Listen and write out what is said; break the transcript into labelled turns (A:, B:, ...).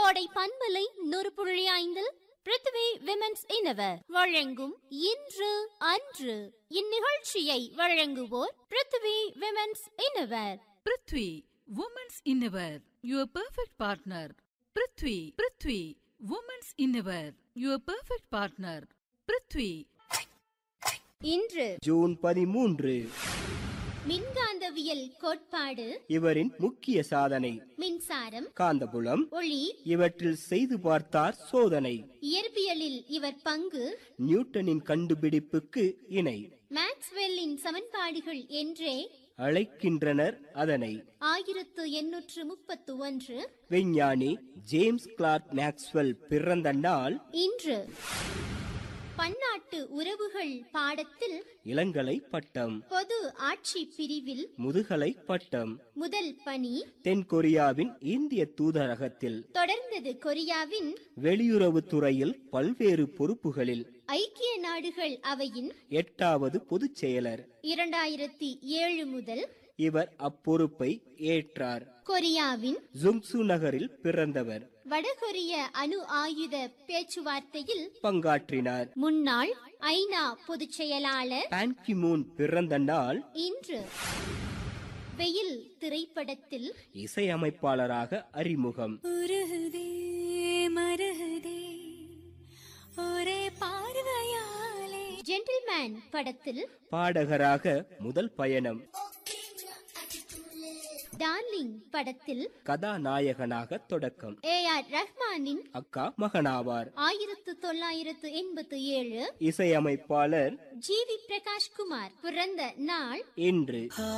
A: கோடை பண்பலை நூறு புள்ளி ஐந்தில் பிருத்திவி விமென்ஸ் இனவர் வழங்கும் இன்று அன்று இந்நிகழ்ச்சியை வழங்குவோர் Prithvi women's innerwear
B: Prithvi women's innerwear your perfect partner Prithvi Prithvi women's innerwear your perfect partner Prithvi
A: இன்று
C: ஜூன் பதிமூன்று
A: மின்காந்தவியல் கோட்பாடு
C: இவரின் முக்கிய சாதனை
A: மின்சாரம்
C: காந்தபுலம்
A: ஒளி
C: இவற்றில் செய்து பார்த்தார் சோதனை
A: இயற்பியலில் இவர் பங்கு
C: நியூட்டனின் கண்டுபிடிப்புக்கு இணை
A: மேக்ஸ்வெல்லின் சமன்பாடுகள் என்றே
C: அழைக்கின்றனர் அதனை
A: ஆயிரத்து எண்ணூற்று முப்பத்து ஒன்று
C: விஞ்ஞானி ஜேம்ஸ் கிளார்க் மேக்ஸ்வெல் பிறந்த நாள்
A: இன்று பன்னாட்டு உறவுகள் பாடத்தில்
C: இளங்கலை பட்டம்
A: பொது ஆட்சி பிரிவில்
C: முதுகலை பட்டம்
A: முதல் பணி
C: தென் கொரியாவின் இந்திய தூதரகத்தில்
A: தொடர்ந்தது கொரியாவின்
C: வெளியுறவுத் துறையில் பல்வேறு பொறுப்புகளில்
A: ஐக்கிய நாடுகள் அவையின்
C: எட்டாவது பொதுச் செயலர்
A: இரண்டாயிரத்தி ஏழு முதல்
C: இவர் அப்பொறுப்பை ஏற்றார்
A: கொரியாவின்
C: ஜுங்சு நகரில் பிறந்தவர்
A: வடகொரிய அணு ஆயுத பேச்சுவார்த்தையில்
C: பங்காற்றினார்
A: முன்னாள் ஐநா பொதுச் செயலாளர்
C: பான் கி மூன் பிறந்த நாள்
A: இன்று வெயில் திரைப்படத்தில்
C: இசையமைப்பாளராக அறிமுகம்
D: உருகுதே மருகுதே ஒரே பார்வையாலே
A: ஜென்டில்மேன் படத்தில்
C: பாடகராக முதல் பயணம்
A: டார்லிங் படத்தில்
C: கதாநாயகனாக தொடக்கம்
A: ஏ ஆர் ரஹ்மானின்
C: அக்கா மகனாவார்
A: ஆயிரத்து தொள்ளாயிரத்து எண்பத்தி ஏழு
C: இசையமைப்பாளர்
A: ஜி வி பிரகாஷ் குமார் பிறந்த நாள்
C: இன்று